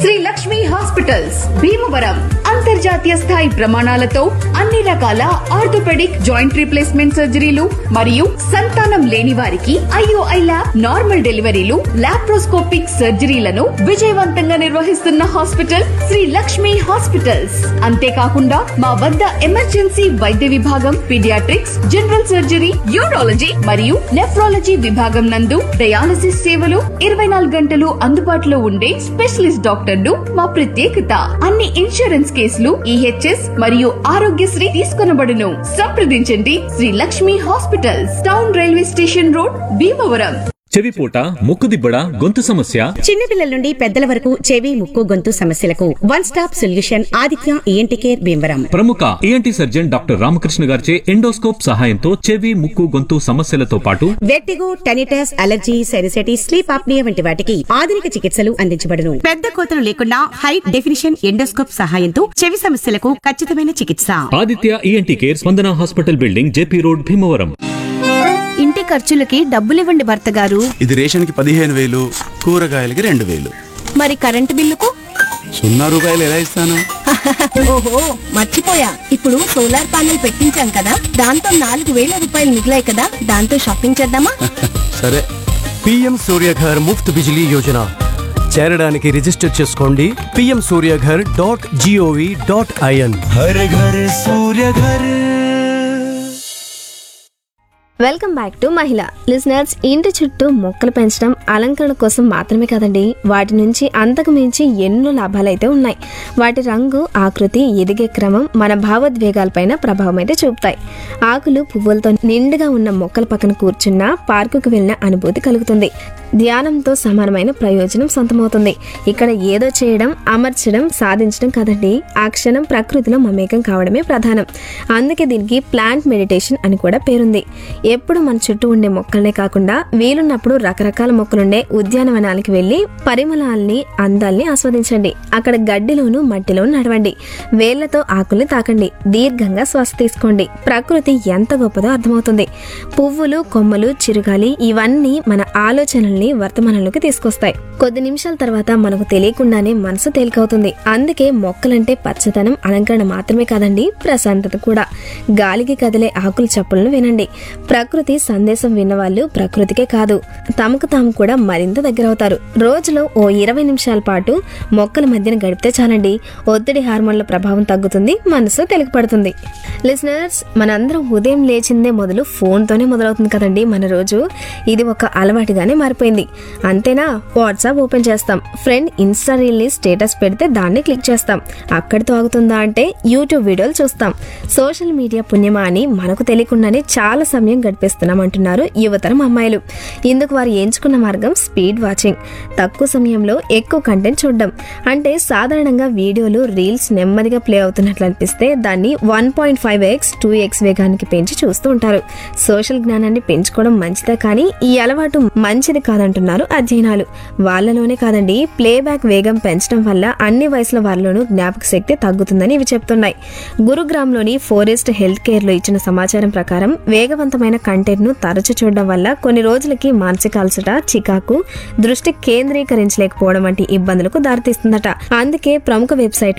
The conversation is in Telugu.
శ్రీ లక్ష్మి హాస్పిటల్స్ భీమవరం అంతర్జాతీయ స్థాయి ప్రమాణాలతో అన్ని రకాల ఆర్థోపెడిక్ జాయింట్ రీప్లేస్మెంట్ సర్జరీలు మరియు సంతానం లేని వారికి ఐఓఐ ల్యాబ్ నార్మల్ డెలివరీలు లాప్రోస్కోపిక్ సర్జరీలను విజయవంతంగా నిర్వహిస్తున్న హాస్పిటల్ శ్రీ లక్ష్మి హాస్పిటల్స్ అంతేకాకుండా మా వద్ద ఎమర్జెన్సీ వైద్య విభాగం పీడియాట్రిక్స్ జనరల్ సర్జరీ యూరాలజీ మరియు నెఫ్రాలజీ విభాగం నందు డయాలసిస్ సేవలు ఇరవై నాలుగు గంటలు అందుబాటులో ఉండే స్పెషలిస్ట్ డాక్టర్లు మా ప్రత్యేకత అన్ని ఇన్సూరెన్స్ కేసులు ఈహెచ్ఎస్ మరియు ఆరోగ్యశ్రీ తీసుకొనబడును సంప్రదించండి Sri Lakshmi hospitals town railway station road Bhimavaram చెవిపూట ముక్కుదిబ్బడ గొంతు సమస్య చిన్నపిల్లల నుండి పెద్దల వరకు చెవి ముక్కు గొంతు సమస్యలకు one stop solution Aditya ENT care Bhimavaram ప్రముఖ ఈఎన్టీ సర్జన్ డాక్టర్ రామకృష్ణ గారిచే ఎండోస్కోప్ సహాయంతో చెవి ముక్కు గొంతు సమస్యలతో పాటు vertigo tinnitus allergy sinusitis sleep apnoea వంటి వాటికి ఆధునిక చికిత్సలు అందించబడును పెద్ద కోతలు లేకుండా హై డెఫినిషన్ ఎండోస్కోప్ సహాయంతో చెవి సమస్యలకు ఖచ్చితమైన చికిత్స Aditya ENT care Spandana hospital building JP road Bhimavaram ఇంటి ఖర్చులకి డబ్బులివ్వండి భర్త గారు ఇది రేషన్కి పదిహేను వేలు కూరగాయలకి రెండు వేలు మరి కరెంటు బిల్లుకు సున్నా రూపాయలు ఎలా ఇస్తాను ఓహో మర్చిపోయా ఇప్పుడు సోలార్ ప్యానెల్ పెట్టించాం కదా దాంతో నాలుగు వేల రూపాయలు మిగిలాయి కదా దాంతో షాపింగ్ చేద్దామా సరే పిఎం సూర్యఘర్ ముఫ్త్ బిజిలీ యోజన చేరడానికి రిజిస్టర్ చేసుకోండి PM Suryaghar dot G O V dot I N Har Ghar Suryaghar welcome back to mahila listeners ఇంటి చుట్టూ మొక్కలు పెంచడం అలంకరణ కోసం మాత్రమే కాదండి వాటి నుంచి అంతకు మించి ఎన్నో లాభాలైతే ఉన్నాయి వాటి రంగు ఆకృతి ఎదిగే క్రమం మన భావోద్వేగాలపైన ప్రభావం అయితే చూపుతాయి ఆకులు పువ్వులతో నిండుగా ఉన్న మొక్కల పక్కన కూర్చున్న పార్కుకు వెళ్ళిన అనుభూతి కలుగుతుంది ధ్యానంతో సమానమైన ప్రయోజనం సొంతమవుతుంది ఇక్కడ ఏదో చేయడం అమర్చడం సాధించడం కాదండి ఆ క్షణం ప్రకృతిలో మమేకం కావడమే ప్రధానం అందుకే దీనికి ప్లాంట్ మెడిటేషన్ అని కూడా పేరుంది ఎప్పుడు మన చుట్టూ ఉండే మొక్కలనే కాకుండా వీలున్నప్పుడు రకరకాల మొక్కలుండే ఉద్యానవనానికి వెళ్ళి పరిమళాల్ని అందాల్ని ఆస్వాదించండి అక్కడ గడ్డిలోను మట్టిలోను నడవండి వేళ్లతో ఆకుల్ని తాకండి దీర్ఘంగా శ్వాస తీసుకోండి ప్రకృతి ఎంత గొప్పదో అర్థమవుతుంది పువ్వులు కొమ్మలు చిరుగాలి ఇవన్నీ మన ఆలోచనల్ని వర్తమానంలోకి తీసుకొస్తాయి కొద్ది నిమిషాల తర్వాత మనకు తెలియకుండానే మనసు తేలికవుతుంది అందుకే మొక్కలంటే పచ్చదనం అలంకరణ మాత్రమే కాదండి ప్రశాంతత కూడా గాలికి కదిలే ఆకుల చప్పులను వినండి ప్రకృతి సందేశం విన్నవాళ్ళు ప్రకృతికే కాదు తమకు తాము కూడా మరింత దగ్గరవుతారు రోజులో ఓ ఇరవై నిమిషాల పాటు మొక్కల మధ్యన గడిపితే చాలండి ఒత్తిడి హార్మోన్ల ప్రభావం తగ్గుతుంది మనసు తెలియపడుతుంది లిసనర్స్ మనందరం ఉదయం లేచిందే మొదలు ఫోన్తోనే మొదలవుతుంది కదండి మన రోజు ఇది ఒక అలవాటుగానే మారిపోయింది అంతేనా వాట్సాప్ ఓపెన్ చేస్తాం ఫ్రెండ్ ఇన్స్టా రీల్ని స్టేటస్ పెడితే దాన్ని క్లిక్ చేస్తాం అక్కడితో ఆగుతుందా అంటే యూట్యూబ్ వీడియోలు చూస్తాం సోషల్ మీడియా పుణ్యమా అని మనకు తెలియకుండానే చాలా సమయం గడిపేస్తున్నాం అంటున్నారు యువతరం అమ్మాయిలు ఇందుకు వారు ఎంచుకున్న మార్గం స్పీడ్ వాచింగ్ తక్కువ సమయంలో ఎక్కువ కంటెంట్ చూడడం అంటే సాధారణంగా వీడియోలు రీల్స్ నెమ్మదిగా ప్లే అవుతున్నట్లు అనిపిస్తే దాన్ని one point five X two X వేగానికి పెంచి చూస్తూ ఉంటారు సోషల్ జ్ఞానాన్ని పెంచుకోవడం మంచిదే కానీ ఈ అలవాటు మంచిది కాదంటున్నారు అధ్యయనాలు వాళ్ళలోనే కాదండి ప్లేబ్యాక్ వేగం పెంచడం వల్ల అన్ని వయసుల వారిలోనూ జ్ఞాపక శక్తి తగ్గుతుందని ఇవి చెప్తున్నాయి గురుగ్రామ్లోని ఫోరెస్ట్ హెల్త్ కేర్లో ఇచ్చిన సమాచారం ప్రకారం వేగవంతమైన కంటెంట్ ను తరచు చూడడం వల్ల కొన్ని రోజులకి మానసిక అలసట చికాకు దృష్టి కేంద్రీకరించలేకపోవడం వంటి ఇబ్బందులకు దారితీస్తుందట అందుకే ప్రముఖ వెబ్సైట్